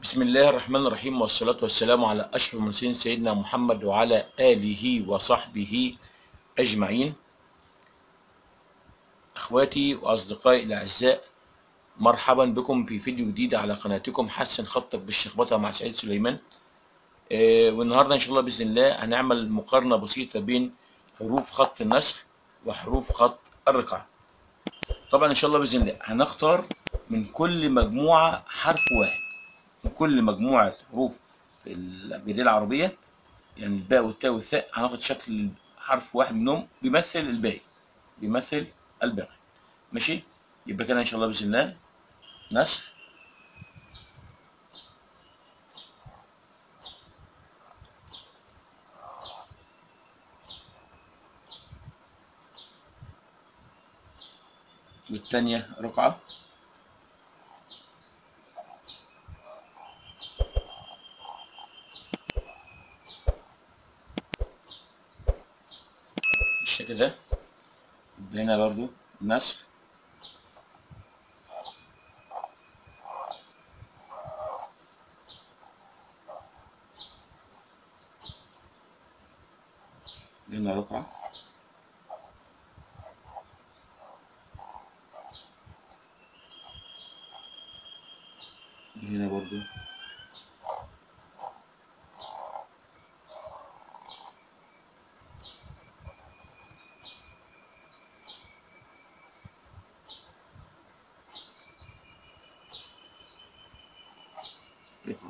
بسم الله الرحمن الرحيم والصلاة والسلام على أشرف المرسلين سيدنا محمد وعلى آله وصحبه أجمعين أخواتي وأصدقائي الأعزاء مرحبا بكم في فيديو جديد على قناتكم حسن خطك بالشخبطة مع سعيد سليمان آه، والنهاردة إن شاء الله بإذن الله هنعمل مقارنة بسيطة بين حروف خط النسخ وحروف خط الرقعة طبعا إن شاء الله بإذن الله هنختار من كل مجموعة حرف واحد من كل مجموعة حروف في الأبجدية العربية يعني الباء والتاء والثاء هناخد شكل حرف واحد منهم بيمثل الباقي بيمثل الباقي ماشي يبقى كده إن شاء الله بإذن الله نسخ والتانية رقعة بالشكل ده يبقى هنا برضو نسخ هنا رقعة هنا برضو رقعة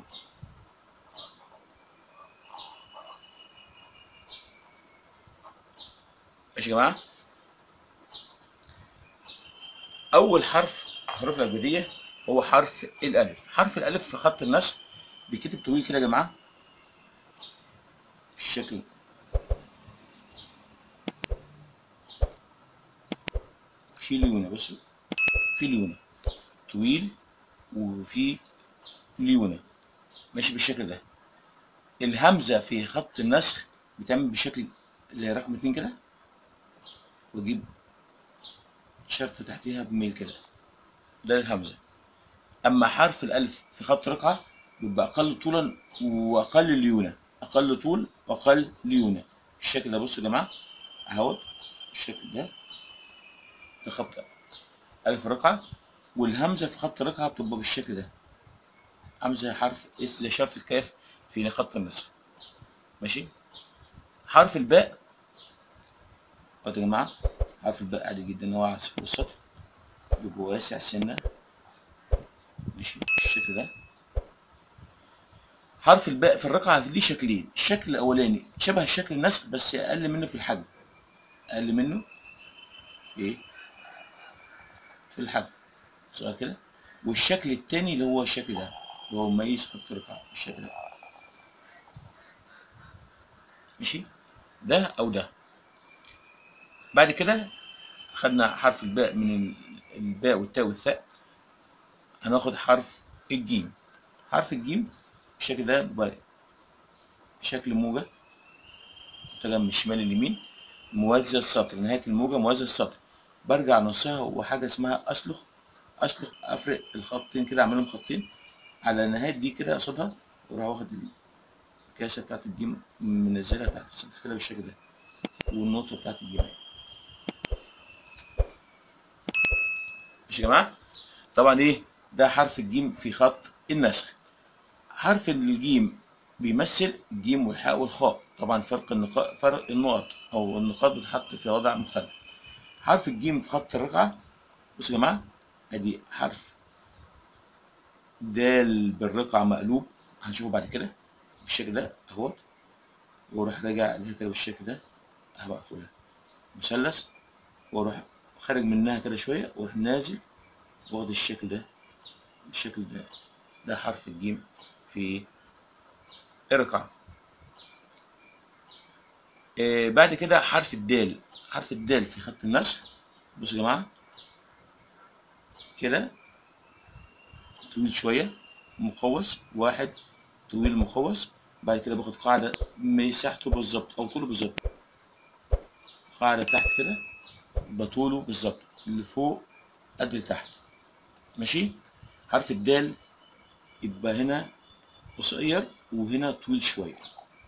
ماشي يا جماعة أول حرف حروف الأبجدية هو حرف الألف حرف الألف في خط النسخ بيتكتب طويل كده يا جماعة بالشكل في ليونة بص في ليونة طويل وفي ليونة ماشي بالشكل ده الهمزة في خط النسخ بتعمل بشكل زي رقم اتنين كده واجيب شرطة تحتيها بميل كده ده الهمزة أما حرف الألف في خط رقعة بيبقى أقل طولا وأقل ليونة أقل طول وأقل ليونة الشكل ده بصوا يا جماعة أهوت الشكل ده ده خط ألف رقعة والهمزة في خط رقعة بتبقى بالشكل ده عامل زي حرف زي شرط الكاف في خط النسخ ماشي حرف الباء يا جماعة حرف الباء عادي جدا هو على صفر السطر بيبقى واسع سنة ماشي بالشكل ده حرف الباء في الرقعة ليه شكلين الشكل الأولاني شبه شكل النسخ بس أقل منه في الحجم أقل منه في إيه؟ في الحجم صغير كده والشكل التاني اللي هو الشكل ده اللي هو مميز خط الرقعة بالشكل ده ماشي ده أو ده بعد كده خدنا حرف الباء من الباء والتاء والثاء هناخد حرف الجيم حرف الجيم بالشكل ده بيبقى شكل موجة متجه من الشمال لليمين موازية السطر نهاية الموجة موازية السطر برجع نصها وحاجة اسمها أسلخ أسلخ أفرق الخطين كده أعملهم خطين على نهاية دي كده قصادها وأروح واخد الكاسة بتاعت الجيم منزلها تحت السطر كده بالشكل ده والنقطة بتاعت الجيم ماشي يا جماعة طبعا ايه ده حرف الجيم في خط النسخ حرف الجيم بيمثل الجيم والحاء والخاء طبعا فرق النقاط فرق النقط او النقاط بتتحط في وضع مختلف حرف الجيم في خط الرقعة بصوا يا جماعة ادي حرف دال بالرقعة مقلوب هنشوفه بعد كده بالشكل ده اهوت واروح راجع عليها كده بالشكل ده اهو مقفولة مثلث واروح خارج منها كده شوية واروح نازل واخد الشكل ده الشكل ده ده حرف الجيم في ارقع آه بعد كده حرف الدال حرف الدال في خط النسخ بصوا يا جماعة كده طويل شوية مقوس واحد طويل مقوس بعد كده باخد قاعدة مساحته بالظبط أو طوله بالظبط قاعدة تحت كده بطوله بالظبط اللي فوق قد اللي تحت ماشي حرف الدال يبقى هنا قصير وهنا طويل شويه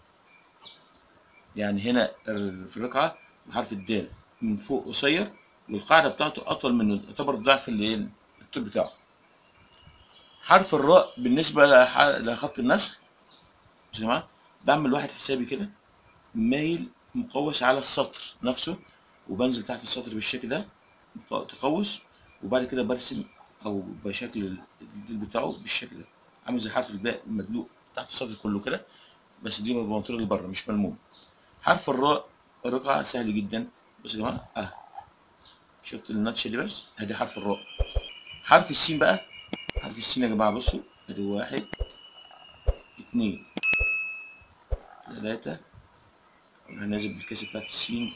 يعني هنا ال- في الرقعه حرف الدال من فوق قصير والقاعده بتاعته اطول منه يعتبر ضعف ال- الطول بتاعه حرف الراء بالنسبه لح- لخط النسخ يا جماعه بعمل واحد حسابي كده مايل مقوس على السطر نفسه وبنزل تحت السطر بالشكل ده مق- تقوس وبعد كده برسم او بشكل الديل بتاعه بالشكل ده عامل زي حرف الباء المدلوق تحت السطر كله كده بس دي بمنطقه اللي بره مش ملموم حرف الراء الرقعه سهل جدا بص يا جماعه اه شفت الناتشه دي بس ادي حرف الراء حرف السين بقى حرف السين يا جماعه بصوا ادي واحد اتنين تلاتة انا نازل بالكاس بتاعت السين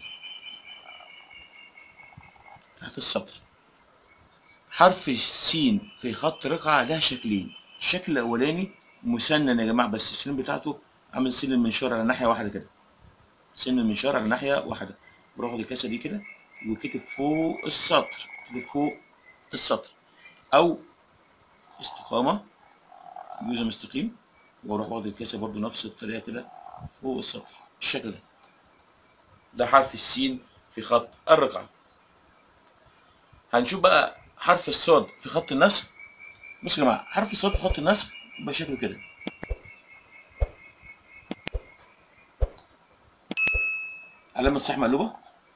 تحت السطر حرف السين في خط رقعة لها شكلين الشكل الأولاني مسنن يا جماعة بس السنون بتاعته عامل سن المنشار على ناحية واحدة كده سن المنشار على ناحية واحدة بروح الكاسة دي كده وكتب فوق السطر كتب فوق السطر أو استقامة جزء مستقيم واروح واخد الكاسة برضو نفس الطريقة كده فوق السطر بالشكل ده ده حرف السين في خط الرقعة هنشوف بقى حرف الصاد في خط النسخ بصوا يا جماعة حرف الصاد في خط النسخ يبقى شكله كده علامة صح مقلوبة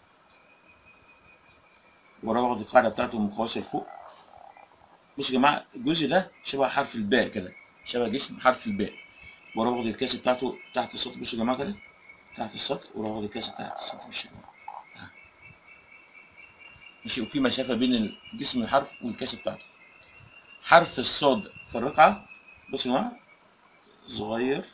وراه واخد القاعدة بتاعته مقوسة لفوق بصوا يا جماعة الجزء ده شبه حرف الباء كده شبه جسم حرف الباء وراه واخد الكاس بتاعته تحت السطر بصوا يا جماعة كده تحت السطر وراه واخد الكاس تحت السطر بالشكل ده آه. ماشي وفي مسافة بين جسم الحرف والكاس بتاعته حرف الصاد في الرقعة بصوا يا جماعة صغير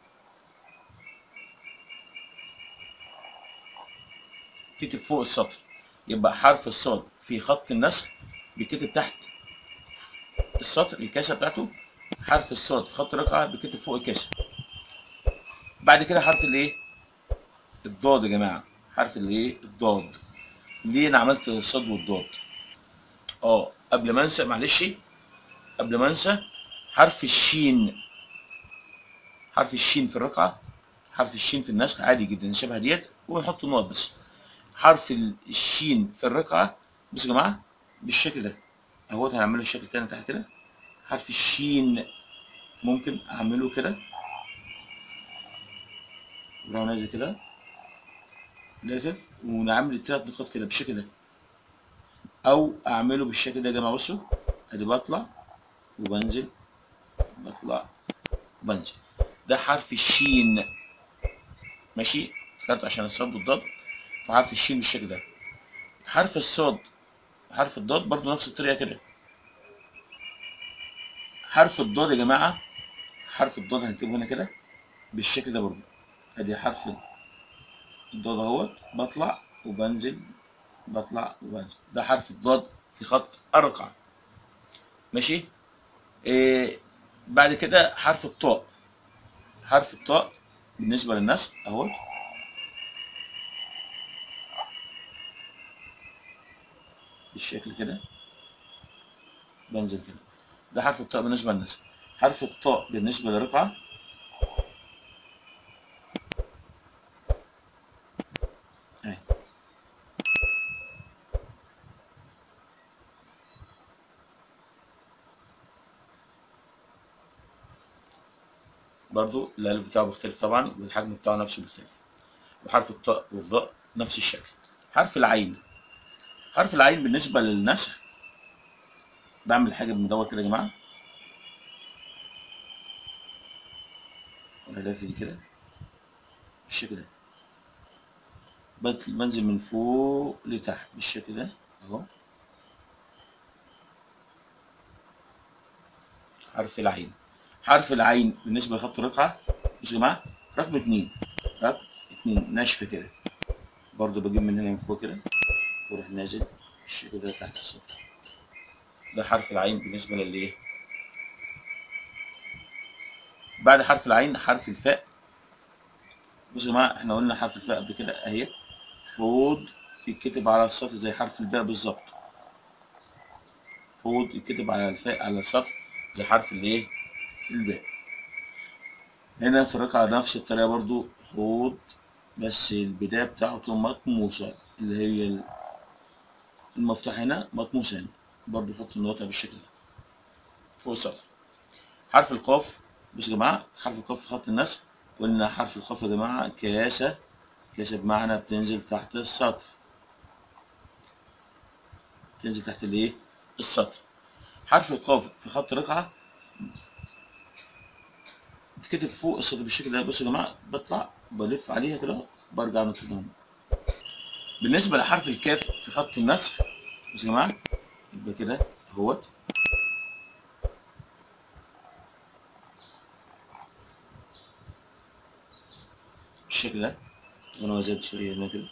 كتب فوق السطر يبقى حرف الصاد في خط النسخ بيتكتب تحت السطر الكاسة بتاعته حرف الصاد في خط الرقعة بيتكتب فوق الكاسة بعد كده حرف الايه الضاد يا جماعة حرف الايه الضاد ليه انا عملت الصاد والضاد اه قبل ما انسى معلش قبل ما انسى حرف الشين حرف الشين في الرقعة حرف الشين في النسخ عادي جدا شبه ديت ونحط نقط بس حرف ال- الشين في الرقعة بصوا يا جماعة بالشكل ده اهوت هنعمله الشكل تاني تحت كده حرف الشين ممكن اعمله كده وراح نازل كده لافف ونعمل التلات نقاط كده بالشكل ده او اعمله بالشكل ده يا جماعه بصوا ادي بطلع وبنزل بطلع وبنزل ده حرف الشين ماشي اخترت عشان الصاد والضاد فحرف الشين بالشكل ده حرف الصاد حرف الضاد برضو نفس الطريقه كده حرف الضاد يا جماعه حرف الضاد هنكتبه هنا كده بالشكل ده برضو ادي حرف الضاد اهوت بطلع وبنزل بطلع وبنزل ده حرف الضاد في خط الرقعة ماشي إيه بعد كده حرف الطاء حرف الطاء بالنسبة للنسخ اهو بالشكل كده بنزل كده ده حرف الطاء بالنسبة للنسخ حرف الطاء بالنسبة للرقعة اهي برضو القلب بتاعه بيختلف طبعا والحجم بتاعه نفسه بيختلف وحرف الطاء والظاء نفس الشكل حرف العين حرف العين بالنسبة للنسخ بعمل حاجة بندور كده يا جماعة ولا دي كده بالشكل ده بت- بنزل من فوق لتحت بالشكل ده اهو حرف العين حرف العين بالنسبة لخط الرقعة بصوا يا جماعة رقم اتنين رقم اتنين ناشفة كده برضو بجيب من هنا من فوق كده واروح نازل بالشكل ده تحت السطر ده حرف العين بالنسبة للايه بعد حرف العين حرف الفاء بصوا يا جماعة احنا قلنا حرف الفاء قبل كده اهي حوض يتكتب على السطر زي حرف الباء بالظبط حوض يتكتب على الفاء على السطر زي حرف الايه الباء هنا في الرقعة نفس الطريقة برضو حوض بس البداية بتاعته مطموسة اللي هي المفتاح هنا مطموس هنا برضو حط النقطة بالشكل ده فوق السطر حرف القاف بصوا يا جماعة حرف القاف في خط النسخ قلنا حرف القاف يا جماعة كاسة كاسة بمعنى بتنزل تحت السطر تنزل تحت الايه السطر حرف القاف في خط رقعة بتكتب فوق السطر بالشكل ده بصوا يا جماعة بطلع بلف عليها كده برجع نطلع بالنسبة لحرف الكاف في خط النسخ بصوا يا جماعة يبقى كده اهوت بالشكل ده وانا وزاد شوية هنا كده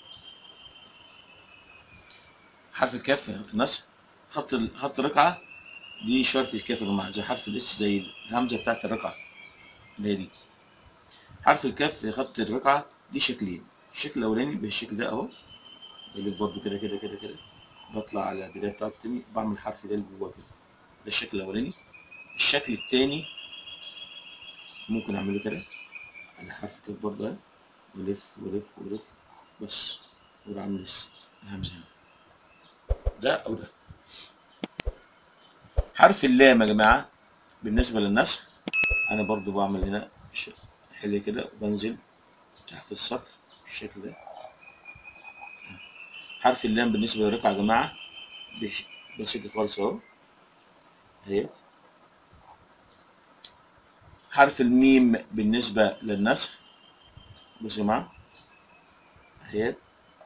حرف الكاف في خط النسخ خط ال- خط رقعة دي إشارة الكاف يا جماعة زي حرف الاس زي الهمزة بتاعت الرقعة اللي هي دي حرف الكاف في خط الرقعة ليه شكلين الشكل الأولاني بالشكل ده أهو بقلب برضه كده كده كده كده بطلع على البداية بتاعته تاني بعمل الحرف ده اللي جواه كده ده الشكل الأولاني الشكل التاني ممكن أعمله كده على حرف الكاف برضه أهي ولف ولف ولف بس وأروح أعمل الس- الهمزة هنا ده أو ده حرف اللام يا جماعة بالنسبة للنسخ أنا برضو بعمل هنا ش- حلة كده وبنزل تحت السطر بالشكل ده حرف اللام بالنسبة للرقعة يا جماعة بش- بسيط خالص أهو أهي حرف الميم بالنسبة للنسخ بصوا يا جماعة أهي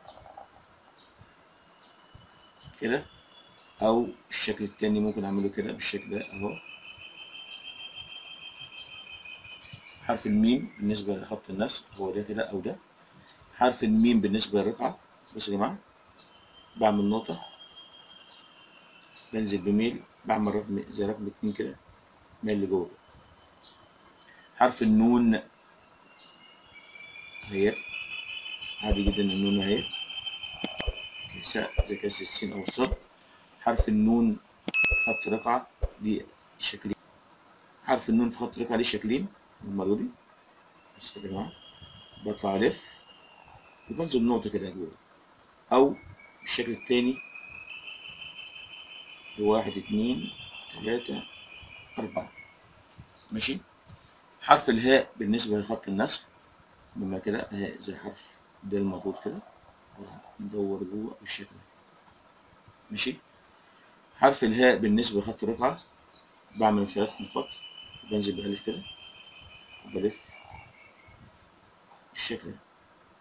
كده أو الشكل التاني ممكن أعمله كده بالشكل ده أهو حرف الميم بالنسبة لخط النسخ هو ده كده أو ده حرف الميم بالنسبة للرقعة بصوا يا جماعة بعمل نقطة بنزل بميل بعمل رقم زي رقم اتنين كده ميل لجوه حرف النون اهي عادي جدا النون اهي كساء زي كاس السين أو الصاد حرف النون خط رقعة دي شكلين حرف النون في خط رقعة ليه شكلين هما دول بس كده يا جماعة بطلع ألف وبنزل نقطة كده جوه أو الشكل التاني واحد اتنين تلاتة أربعة ماشي حرف الهاء بالنسبة لخط النسخ لما كده هاء زي حرف ده الموجود كده ندور جوه بالشكل ده ماشي حرف الهاء بالنسبة لخط الرقعة بعمل ثلاث نقاط بنزل بألف كده وبلف بالشكل ده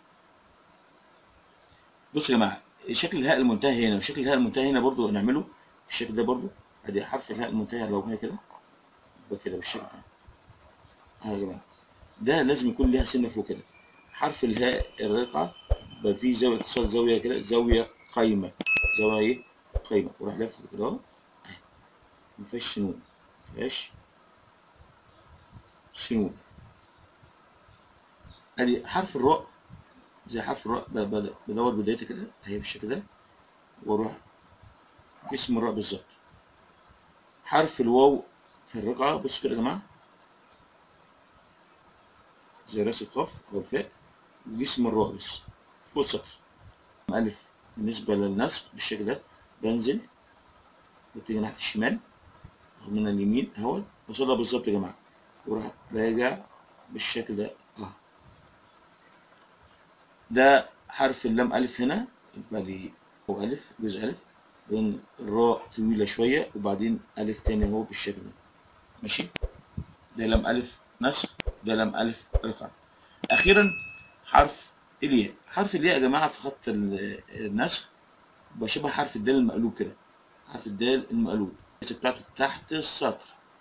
بصوا يا جماعة شكل الهاء المنتهي هنا وشكل الهاء المنتهي هنا برضو نعمله بالشكل ده برضو ادي حرف الهاء المنتهي لو هي كده يبقى كده بالشكل ده اه يا جماعة ده لازم يكون ليها سنة فوق كده حرف الهاء الرقعة يبقى فيه زاوية اتصال زاوية كده زاوية قايمة زاوية ايه قايمة وراح لف كده اهو اهي مفيهاش سنون مفيهاش سنون ادي حرف الراء زي حرف الراء ب- ب- بدور بدايتها كده اهي بالشكل ده واروح في اسم الراء بالظبط حرف الواو في الرقعة بص كده يا جماعة زي راس القاف أو الفاء وجسم الراء بس فوق السطر ألف بالنسبة للنسخ بالشكل ده بنزل بتيجي ناحية الشمال من اليمين اهو قصادها بالظبط يا جماعة وراح راجع بالشكل ده اه ده حرف اللام ألف هنا يبقى لي أو ألف جزء ألف بعدين الراء طويلة شوية وبعدين ألف تاني اهو بالشكل ده ماشي ده لام ألف نسخ ده لام ألف رقعة أخيرا حرف الياء حرف الياء يا جماعة في خط ال- النسخ بشبه حرف الدال المقلوب كده حرف الدال المقلوب بس بتاعته تحت السطر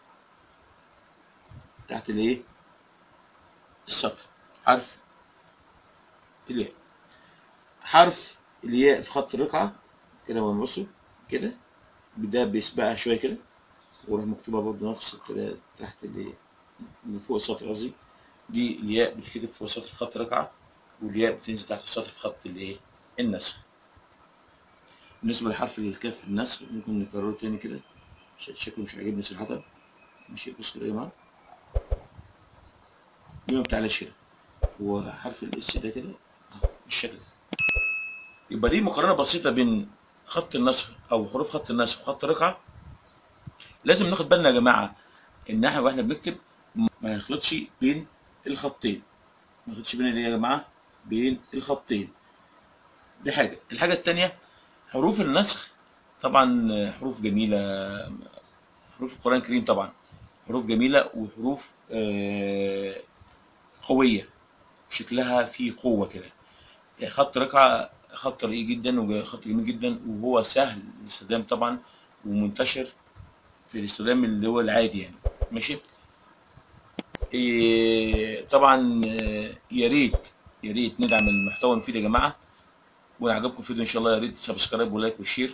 تحت الايه السطر حرف الياء حرف الياء في خط الرقعة كده بنبصوا كده ده بيسبقها شوية كده وراح مكتوبة برضه نفس الطريقة تحت اللي اللي فوق السطر قصدي دي الياء بتتكتب فوق السطر في خط الرقعة والياء بتنزل تحت السطر في خط الايه النسخ بالنسبة لحرف الكاف في النسخ ممكن نكرره تاني كده عشان شكله مش عاجبني صراحة ماشي بص كده يا جماعة دي ما بتعلاش كده هو حرف الاس ده كده اهو بالشكل ده يبقى دي مقارنه بسيطه بين خط النسخ او حروف خط النسخ وخط الرقعه لازم ناخد بالنا يا جماعه ان احنا واحنا بنكتب ما نخلطش بين الخطين ما نخلطش بين ايه يا جماعه بين الخطين دي حاجه الحاجه الثانيه حروف النسخ طبعا حروف جميله حروف القران الكريم طبعا حروف جميله وحروف آه، قويه شكلها فيه قوه كده يعني خط رقعه خط رقيق جدا وخط جميل جدا وهو سهل الاستخدام طبعا ومنتشر في الاستخدام اللي هو العادي يعني ماشي إيه طبعا آه، يا ريت يا ريت ندعم المحتوى المفيد يا جماعه ولو عجبكم الفيديو ان شاء الله يا ريت سبسكرايب ولايك وشير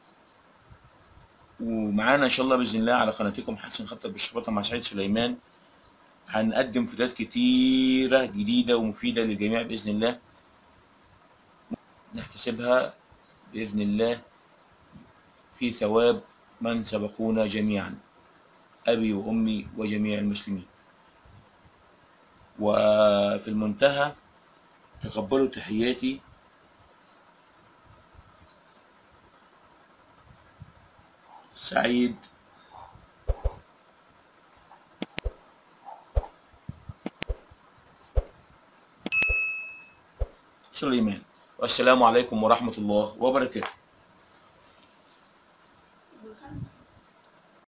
ومعانا ان شاء الله باذن الله على قناتكم حسن خطر بالشخبطه مع سعيد سليمان هنقدم فيديوهات كتيره جديده ومفيده للجميع باذن الله نحتسبها باذن الله في ثواب من سبقونا جميعا ابي وامي وجميع المسلمين وفي المنتهى تقبلوا تحياتي سعيد سليمان والسلام عليكم ورحمة الله وبركاته